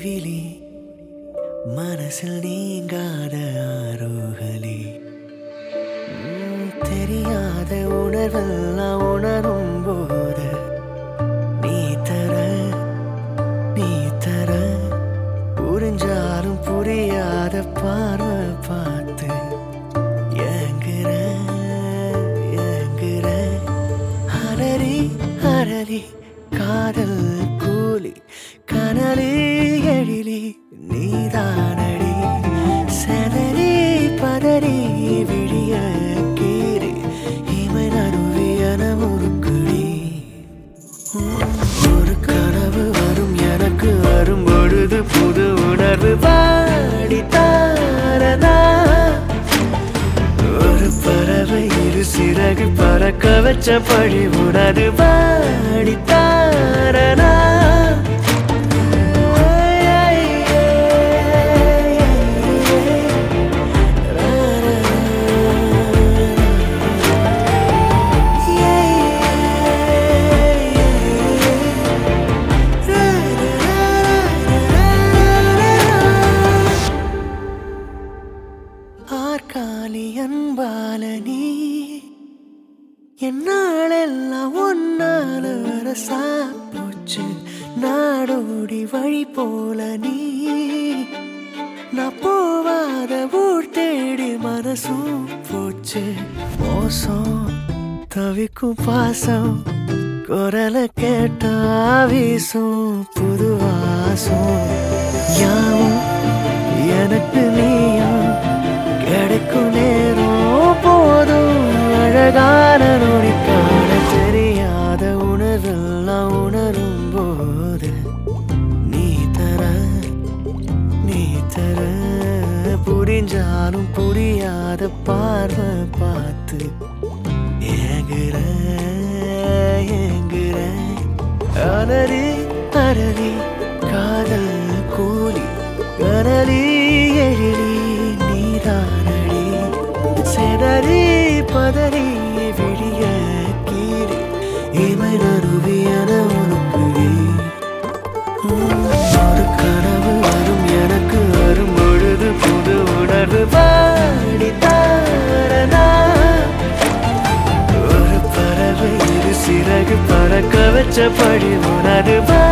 விழி மனசில் நீங்காத ஆரோகலி உம், தெரியாத உணர்வெல்லாம் உணரும் போது நீ தர நீ தர புரிஞ்சாலும் புரியாத பார்வை பார்த்து ஏங்குற ஏங்குற அலறி அலறி காதல் கூலி கனலி எழிலி நீதானடி செதறி பதறி விழிய கீறி இமை நடுவியன முறுக்குடி ஒரு கனவு வரும் எனக்கு வரும் பொழுது புது உணர்வு பாடித்தாரதா ஒரு பறவை இரு சிறகு பறக்க வச்ச பழி உனது பாடித்தாரதா ஆர்காலி அன்பால நீ என்னாலெல்லாம் ஒன்னால வரசா போச்சு நாடோடி வழி போல நீ நான் போவாத ஊர் தேடி மனசும் போச்சு மோசம் தவிக்கும் பாசம் குரலை கேட்டா வீசும் புது வாசம் யாவும் எனக்கு நீயும் கிடைக்கும் நேரம் போதும் அழகான நொடி காண தெரியாத உணர்வெல்லாம் உணரும் போது நீ தர நீ தர புரிஞ்சாலும் புரியாத பார்வை பார்த்து ஏங்குற ஏங்குற அலறி அலறி காதல் கூலி கனலி எழிலி நீதானடி செதறி பதறி விழிய கீறி இமை நறுவியன உனக்குடி ஒரு கனவு வரும் எனக்கு வரும் பொழுது புது உணர்வு பாடித்தாரதா ஒரு பறவை இரு சிறகு பறக்க வச்ச பழி உனது